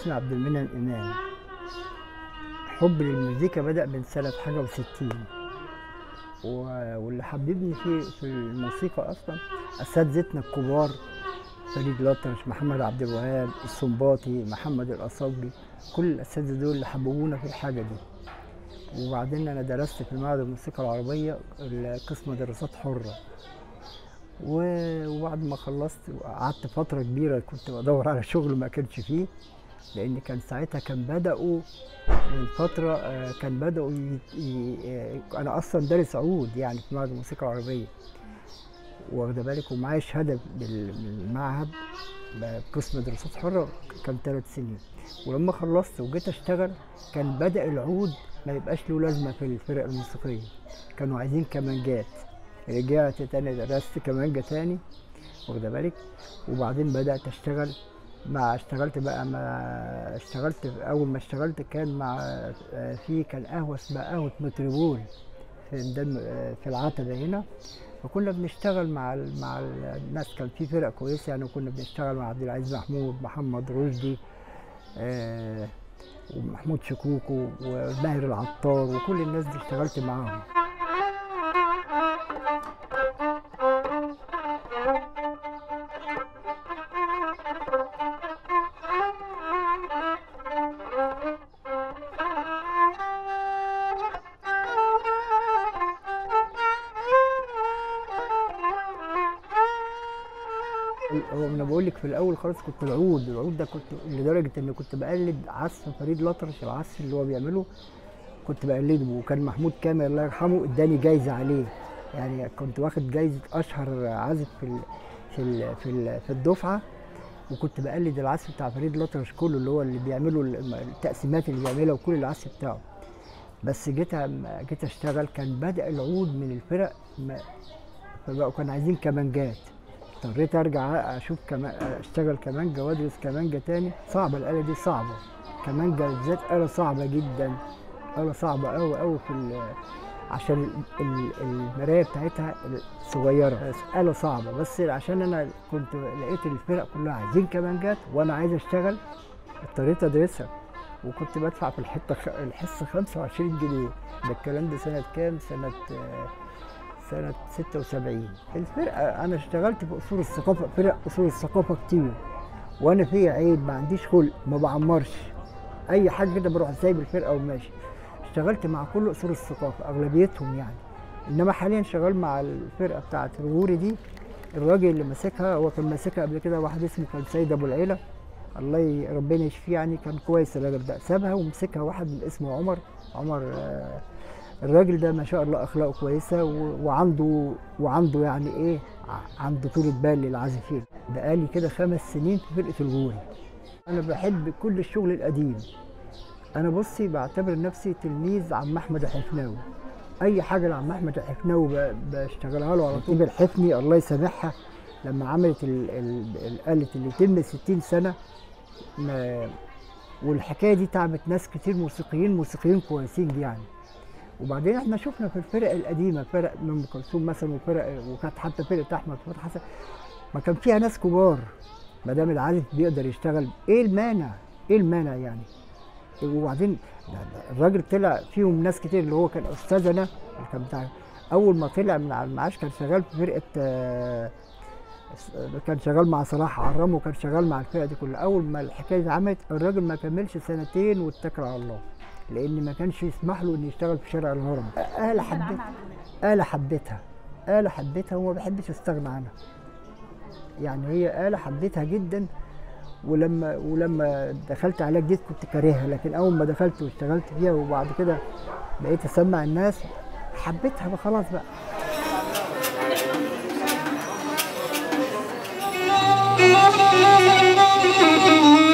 اسمي عبد المنعم إمام حب للمزيكا بدأ من سنة حاجة وستين و- واللي حببني في في الموسيقى أصلا أساتذتنا الكبار فريد الأطرش محمد عبد الوهاب السنباطي محمد الأصابي كل الأساتذة دول اللي حببونا في الحاجة دي وبعدين أنا درست في معهد الموسيقى العربية قسم دراسات حرة و- وبعد ما خلصت قعدت فترة كبيرة كنت بدور على شغل ما كانش فيه لأن كان ساعتها كان بدأوا من فترة آه، كان بدأوا ي... ي... آه، أنا أصلا دارس عود يعني في معهد الموسيقى العربية واخده بالك ومعايا شهادة بال- بالمعهد بقسم دراسات حرة كان ثلاث سنين ولما خلصت وجيت أشتغل كان بدأ العود ما يبقاش له لازمة في الفرق الموسيقية كانوا عايزين كمانجات رجعت تاني درست كمانجة تاني واخده بالك وبعدين بدأت أشتغل مع اشتغلت بقى مع اشتغلت اول ما اشتغلت كان مع آه، في كان قهوه اسمها قهوه متربول في ميدان آه، في العتبه هنا فكنا بنشتغل مع ال- مع ال- الناس كان في فرق كويسه يعني كنا بنشتغل مع عبد العزيز محمود محمد رشدي آه، ومحمود شكوكو وماهر العطار وكل الناس دي اشتغلت معاهم هو انا بقول لك في الاول خالص كنت العود العود ده كنت لدرجه ان كنت بقلد عزف فريد الأطرش العزف اللي هو بيعمله كنت بقلده وكان محمود كامل الله يرحمه اداني جايزه عليه يعني كنت واخد جايزه اشهر عازف في ال في ال في, ال في الدفعه وكنت بقلد العزف بتاع فريد الأطرش كله اللي هو اللي بيعمله الم- التقسيمات اللي بيعملها وكل العزف بتاعه بس جيت أما جيت اشتغل كان بدا العود من الفرق ما فبقوا كانوا عايزين كمانجات اضطريت ارجع اشوف كمان اشتغل كمانجا وادرس كمانجا تاني صعبه الاله دي صعبه كمانجا بالذات اله صعبه جدا اله صعبه قوي قوي في ال- عشان ال- ال- المرايه بتاعتها صغيره بس اله صعبه بس عشان انا كنت لقيت الفرق كلها عايزين كمانجات وانا عايز اشتغل اضطريت ادرسها وكنت بدفع في الحته خ- الحصه 25 جنيه ده الكلام ده سنه كام؟ سنه آه، سنة 76 الفرقة أنا اشتغلت في أصول الثقافة فرق أصول الثقافة كتير وأنا فيا عيب ما عنديش خلق ما بعمرش أي حاجة كده بروح سايب الفرقة وماشي اشتغلت مع كل أصول الثقافة أغلبيتهم يعني إنما حاليا شغال مع الفرقة بتاعت الغوري دي الراجل اللي ماسكها هو كان ماسكها قبل كده واحد اسمه كان سيد أبو العيلة الله ي- ربنا يشفيه يعني كان كويس الراجل ده سابها ومسكها واحد اسمه عمر عمر آه، الراجل ده ما شاء الله اخلاقه كويسه و- وعنده وعنده يعني ايه ع- عنده طولة بال للعازفين بقالي كده خمس سنين في فرقه الغوري انا بحب كل الشغل القديم انا بصي بعتبر نفسي تلميذ عم احمد الحفناوي اي حاجه لعم احمد الحفناوي ب- بشتغلها له على طول الحفني الله يسامحها لما عملت ال- ال- ال- قالت اللي يتم 60 سنه ما والحكايه دي تعبت ناس كتير موسيقيين موسيقيين كويسين يعني وبعدين احنا شفنا في الفرق القديمه فرق من ام كلثوم مثلا وفرق وكانت حتى فرقه احمد فتحي حسن ما كان فيها ناس كبار ما دام العازف بيقدر يشتغل ايه المانع؟ ايه المانع يعني؟ وبعدين ده- ده الراجل طلع فيهم ناس كتير اللي هو كان استاذنا اللي كان بتاع اول ما طلع من على المعاش كان شغال في فرقه آه، كان شغال مع صلاح عرام وكان شغال مع الفرقه دي كلها اول ما الحكايه دي عملت الراجل ما كملش سنتين واتكل على الله لان ما كانش يسمح له انه يشتغل في شارع الهرم آلة حبيتها آلة حبيتها آلة حبيتها وما بحبش استغنى عنها يعني هي آلة حبيتها جدا ولما ولما دخلت عليها جديد كنت كارهها لكن اول ما دخلت واشتغلت فيها وبعد كده بقيت اسمع الناس حبيتها بقى خلاص بقى Thank you.